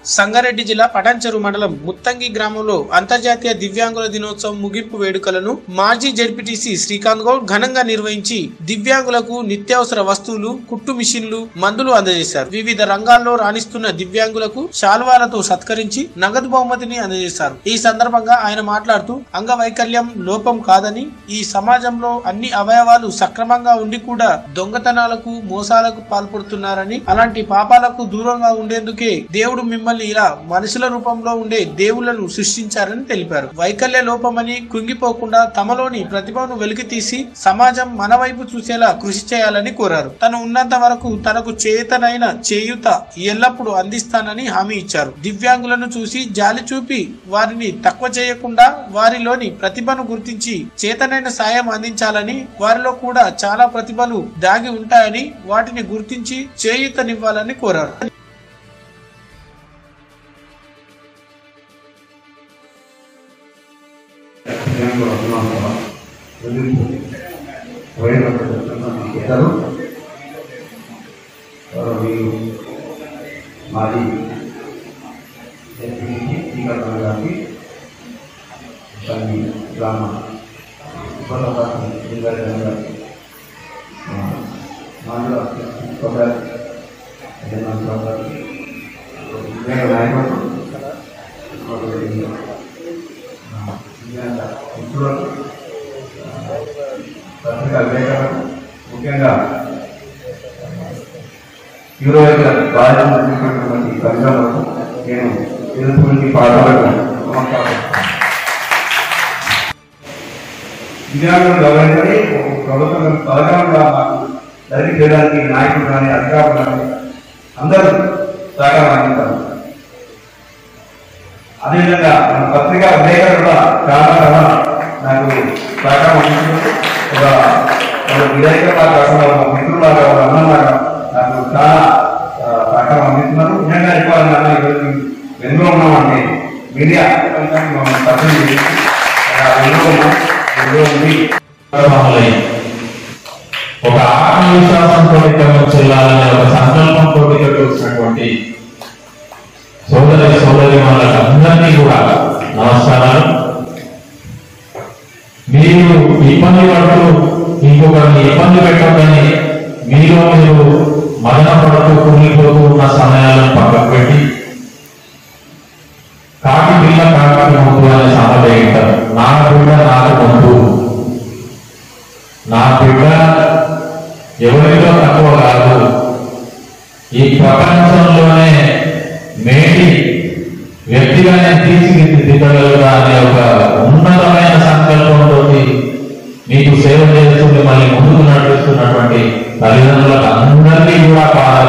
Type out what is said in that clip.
సంగారెడ్డి జిల్లా పటాన్చెరు మండలం ముత్తంగి గ్రామంలో అంతర్జాతీయ దివ్యాంగుల దినోత్సవం ముగింపు వేడుకలను మాజీ జడ్పీటీసీ శ్రీకాంత్ గౌడ్ ఘనంగా నిర్వహించి దివ్యాంగులకు నిత్యావసర వస్తువులు కుట్టు మిషన్లు మందులు అందజేశారు వివిధ రంగాల్లో రాణిస్తున్న దివ్యాంగులకు శాల్వాలతో సత్కరించి నగదు బహుమతిని అందజేశారు ఈ సందర్భంగా ఆయన మాట్లాడుతూ అంగవైకల్యం లోపం కాదని ఈ సమాజంలో అన్ని అవయవాలు సక్రమంగా ఉండి కూడా దొంగతనాలకు మోసాలకు పాల్పడుతున్నారని అలాంటి పాపాలకు దూరంగా ఉండేందుకే దేవుడు మిమ్మల్ని ఇలా మనుషుల రూపంలో ఉండే దేవుళ్లను సృష్టించారని తెలిపారు వైకల్య లోపమని కృంగిపోకుండా తమలోని ప్రతిభను వెలికి తీసి సమాజం మన వైపు చూసేలా కృషి చేయాలని కోరారు తను ఉన్నంత వరకు తనకు చేతనైన చేయుత ఎల్లప్పుడూ అందిస్తానని హామీ ఇచ్చారు దివ్యాంగులను చూసి జాలి చూపి వారిని తక్కువ చేయకుండా వారిలోని ప్రతిభను గుర్తించి చేతనైన సాయం అందించాలని వారిలో కూడా చాలా ప్రతిభలు దాగి ఉంటాయని వాటిని గుర్తించి చేయూతనివ్వాలని కోరారు దివ్యాంగులు వస్తున్నాం కదా వదిలింపు ఇద్దరు మీరు మాది శ్రీకరణ గారికి దాన్ని గ్రామ ఉపప్రధాన లింగారెడ్డి గారికి మాలో కొబ్బరి జగన్నాథరావు గారికి దివ్యాంగ నాయకుడు మిత్రులకు పత్రికా విలేకరులకు ముఖ్యంగా యూరోయిక బాధ్యత తీసుకున్నటువంటి కవితలకు నేను తెలుసుకుని పాఠాలకు నమస్కారం దివ్యాంగులను గౌరవించని ఒక ప్రభుత్వం పథకంగా మాకు దరికి చేయడానికి నాయకులు కానీ అధికారులు కానీ అందరూ సహకారం అందిస్తారు అదేవిధంగా మన పత్రికా విలేకరులు కూడా చాలా చాలా నాకు సహకారం అందించారు ఒక ఒక విలేకరులా కాకుండా ఒక మిత్రులాగా ఒక అన్నలాగా నాకు చాలా ఆ, సహకారం అందిస్తున్నారు నిజంగా చెప్పాలన్నా ఈరోజు ఎందులో ఉన్నామంటే మీడియా ప్రపంచానికి మమ్మల్ని పరిచయం చేసి ఆ, ఎందులో ఉన్నాం ఎందులో ఉంది ప్రారంభమై ఒక ఆత్మవిశ్వాసంతో క్రమం చెల్లాలనే ఒక సంకల్పంతో ఇక్కడికి వచ్చినటువంటి సోదరి సోదరి అందరినీ కూడా నమస్కారాలు మీరు ఇబ్బంది పడుతూ ఇంకొకరిని ఇబ్బంది పెట్టదని మీలో మీరు మదన పడుతూ కుమిలిపోతూ ఉన్న సమయాలను పక్కకు పెట్టి కాకి పిల్ల కాకి ముందు అనే సామెత ఏంటారు నా బిడ్డ నాకు ముందు నా బిడ్డ ఎవరితో తక్కువ కాదు ఈ ప్రపంచంలోనే మేటి వ్యక్తిగా నేను తీర్చిదిద్దగలుగుతా అనే ఒక ఉన్నతమైన సంకల్పంతో నీకు సేవ చేస్తూ మిమ్మల్ని ముందుకు నడిపిస్తున్నటువంటి తల్లిదండ్రులకు అందరినీ కూడా పాదాలు